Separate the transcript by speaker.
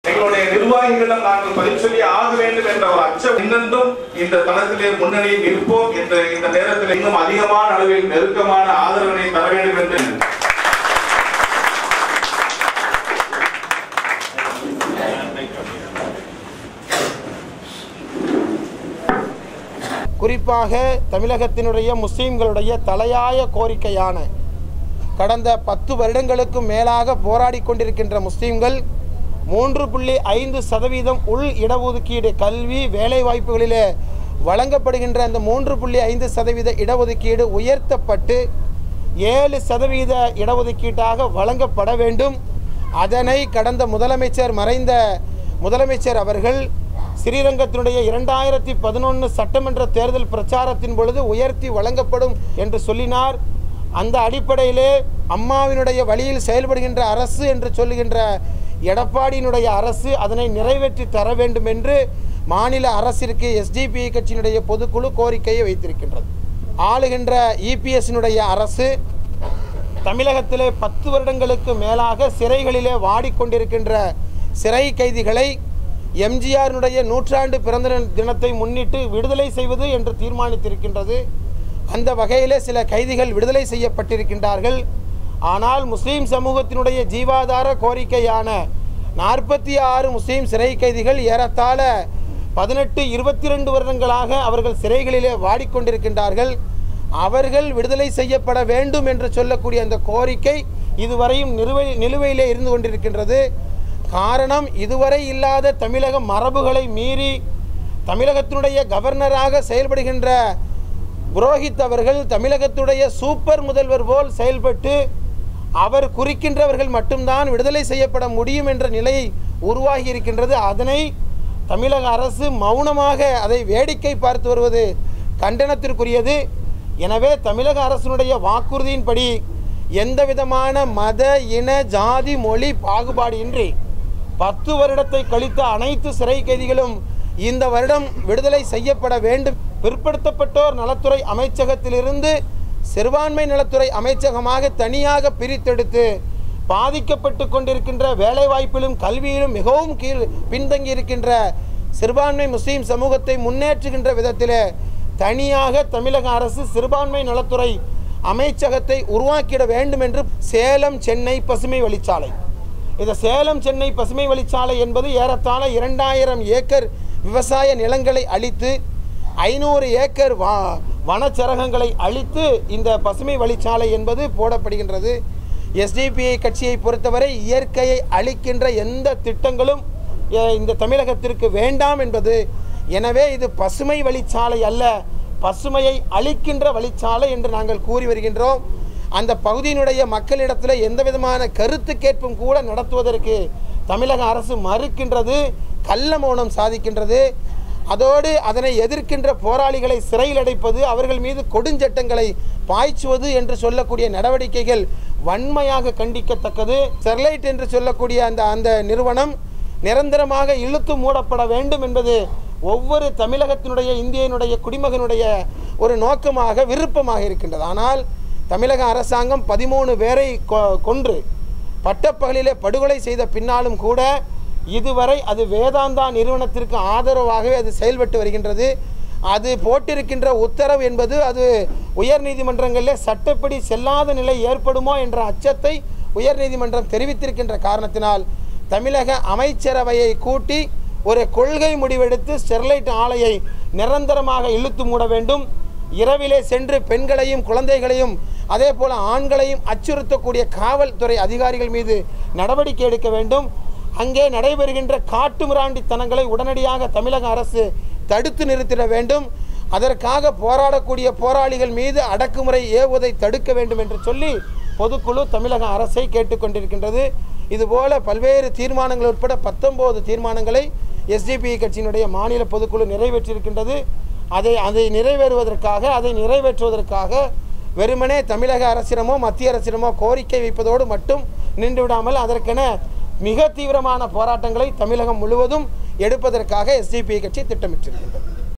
Speaker 1: எங்களுடைய நிர்வாகிகளிடம் நாங்கள் பதில் சொல்லி ஆக வேண்டும் என்ற ஒரு அச்சம் இன்னென்றும் இந்த தளத்திலே முன்னணியில் இருப்போம் என்ற இந்த நேரத்தில் இன்னும் அதிகமான அளவில் நெருக்கமான ஆதரவினை தர வேண்டும் என்று
Speaker 2: குறிப்பாக தமிழகத்தினுடைய முஸ்லீம்களுடைய தலையாய கோரிக்கையான கடந்த பத்து வருடங்களுக்கு மேலாக போராடி கொண்டிருக்கின்ற முஸ்லீம்கள் மூன்று புள்ளி ஐந்து சதவீதம் உள் இடஒதுக்கீடு கல்வி வேலைவாய்ப்புகளிலே வழங்கப்படுகின்ற அந்த மூன்று புள்ளி ஐந்து சதவீத இடஒதுக்கீடு உயர்த்தப்பட்டு ஏழு சதவீத இடஒதுக்கீட்டாக வழங்கப்பட வேண்டும் அதனை கடந்த முதலமைச்சர் மறைந்த முதலமைச்சர் அவர்கள் ஸ்ரீரங்கத்தினுடைய இரண்டாயிரத்தி பதினொன்று சட்டமன்ற தேர்தல் பிரச்சாரத்தின் பொழுது உயர்த்தி வழங்கப்படும் என்று சொல்லினார் அந்த அடிப்படையிலே அம்மாவினுடைய வழியில் செயல்படுகின்ற அரசு என்று சொல்லுகின்ற எடப்பாடியினுடைய அரசு அதனை நிறைவேற்றி தர வேண்டும் என்று மாநில அரசிற்கு எஸ்டிபி கட்சியினுடைய பொதுக்குழு கோரிக்கையை வைத்திருக்கின்றது ஆளுகின்ற இபிஎஸ்னுடைய அரசு தமிழகத்திலே பத்து வருடங்களுக்கு மேலாக சிறைகளிலே வாடிக்கொண்டிருக்கின்ற சிறை கைதிகளை எம்ஜிஆரினுடைய நூற்றாண்டு பிறந்த தினத்தை முன்னிட்டு விடுதலை செய்வது என்று தீர்மானித்திருக்கின்றது அந்த வகையிலே சில கைதிகள் விடுதலை செய்யப்பட்டிருக்கின்றார்கள் ஆனால் முஸ்லீம் சமூகத்தினுடைய ஜீவாதார கோரிக்கையான நாற்பத்தி ஆறு முஸ்லீம் சிறை கைதிகள் ஏறத்தாழ பதினெட்டு இருபத்தி ரெண்டு வருடங்களாக அவர்கள் சிறைகளிலே வாடிக்கொண்டிருக்கின்றார்கள் அவர்கள் விடுதலை செய்யப்பட வேண்டும் என்று சொல்லக்கூடிய அந்த கோரிக்கை இதுவரையும் நிலுவை நிலுவையிலே இருந்து கொண்டிருக்கின்றது காரணம் இதுவரை இல்லாத தமிழக மரபுகளை மீறி தமிழகத்தினுடைய கவர்னராக செயல்படுகின்ற புரோஹித் அவர்கள் தமிழகத்துடைய சூப்பர் முதல்வர் போல் செயல்பட்டு அவர் குறிக்கின்றவர்கள் மட்டும்தான் விடுதலை செய்யப்பட முடியும் என்ற நிலை உருவாகி இருக்கின்றது அதனை தமிழக அரசு மௌனமாக அதை வேடிக்கை பார்த்து வருவது கண்டனத்திற்குரியது எனவே தமிழக அரசினுடைய வாக்குறுதியின்படி எந்த விதமான மத இன ஜாதி மொழி பாகுபாடு இன்றி பத்து வருடத்தை கழித்த அனைத்து சிறை கைதிகளும் இந்த வருடம் விடுதலை செய்யப்பட வேண்டும் பிற்படுத்தப்பட்டோர் நலத்துறை அமைச்சகத்திலிருந்து சிறுபான்மை நலத்துறை அமைச்சகமாக தனியாக பிரித்தெடுத்து பாதிக்கப்பட்டு கொண்டிருக்கின்ற வேலைவாய்ப்பிலும் கல்வியிலும் மிகவும் கீழ் பின்தங்கி இருக்கின்ற சிறுபான்மை முஸ்லீம் சமூகத்தை முன்னேற்றுகின்ற விதத்திலே தனியாக தமிழக அரசு சிறுபான்மை நலத்துறை அமைச்சகத்தை உருவாக்கிட வேண்டும் என்று சேலம் சென்னை பசுமை வழிச்சாலை இந்த சேலம் சென்னை பசுமை வழிச்சாலை என்பது ஏறத்தாழ இரண்டாயிரம் ஏக்கர் விவசாய நிலங்களை அழித்து ஐநூறு ஏக்கர் வா வனச்சரகங்களை அழித்து இந்த பசுமை வழிச்சாலை என்பது போடப்படுகின்றது எஸ்டிபிஐ கட்சியை பொறுத்தவரை இயற்கையை அழிக்கின்ற எந்த திட்டங்களும் எ, இந்த தமிழகத்திற்கு வேண்டாம் என்பது எனவே இது பசுமை வழிச்சாலை அல்ல பசுமையை அழிக்கின்ற வழிச்சாலை என்று நாங்கள் கூறி வருகின்றோம் அந்த பகுதியினுடைய மக்களிடத்தில் எந்த விதமான கருத்து கேட்பும் கூட நடத்துவதற்கு தமிழக அரசு மறுக்கின்றது கள்ள மௌனம் சாதிக்கின்றது அதோடு அதனை எதிர்க்கின்ற போராளிகளை சிறையில் அடைப்பது அவர்கள் மீது கொடுஞ்சட்டங்களை பாய்ச்சுவது என்று சொல்லக்கூடிய நடவடிக்கைகள் வன்மையாக கண்டிக்கத்தக்கது ஸ்டெர்லைட் என்று சொல்லக்கூடிய அந்த அந்த நிறுவனம் நிரந்தரமாக இழுத்து மூடப்பட வேண்டும் என்பது ஒவ்வொரு தமிழகத்தினுடைய இந்தியனுடைய குடிமகனுடைய ஒரு நோக்கமாக விருப்பமாக இருக்கின்றது ஆனால் தமிழக அரசாங்கம் பதிமூணு பேரை கொ- கொன்று பட்டப்பகலிலே படுகொலை செய்த பின்னாலும் கூட இதுவரை அது வேதாந்தா நிறுவனத்திற்கு ஆதரவாகவே அது செயல்பட்டு வருகின்றது அது போட்டிருக்கின்ற உத்தரவு என்பது அது உயர்நீதிமன்றங்களில் சட்டப்படி செல்லாத நிலை ஏற்படுமோ என்ற அச்சத்தை உயர்நீதிமன்றம் தெரிவித்திருக்கின்ற காரணத்தினால் தமிழக அமைச்சரவையை கூட்டி ஒரு கொள்கை முடிவெடுத்து ஸ்டெர்லைட் ஆலையை நிரந்தரமாக இழுத்து மூட வேண்டும் இரவிலே சென்று பெண்களையும் குழந்தைகளையும் அதே போல ஆண்களையும் அச்சுறுத்தக்கூடிய காவல்துறை அதிகாரிகள் மீது நடவடிக்கை எடுக்க வேண்டும் அங்கே நடைபெறுகின்ற காட்டுமிராண்டித்தனங்களை உடனடியாக தமிழக அரசு தடுத்து நிறுத்திட வேண்டும் அதற்காக போராடக்கூடிய போராளிகள் மீது அடக்குமுறை ஏவுவதை தடுக்க வேண்டும் என்று சொல்லி பொதுக்குழு தமிழக அரசை கேட்டுக்கொண்டிருக்கின்றது இதுபோல பல்வேறு தீர்மானங்கள் உட்பட பத்தொன்பது தீர்மானங்களை எஸ்டிபி கட்சியினுடைய மாநில பொதுக்குழு நிறைவேற்றியிருக்கின்றது அதை அதை நிறைவேறுவதற்காக அதை நிறைவேற்றுவதற்காக வெறுமனே தமிழக அரசிடமோ மத்திய அரசிடமோ கோரிக்கை வைப்பதோடு மட்டும் நின்று விடாமல் அதற்கென மிக தீவிரமான போராட்டங்களை தமிழகம் முழுவதும் எடுப்பதற்காக எஸ்டிபி கட்சி திட்டமிட்டிருக்கின்றது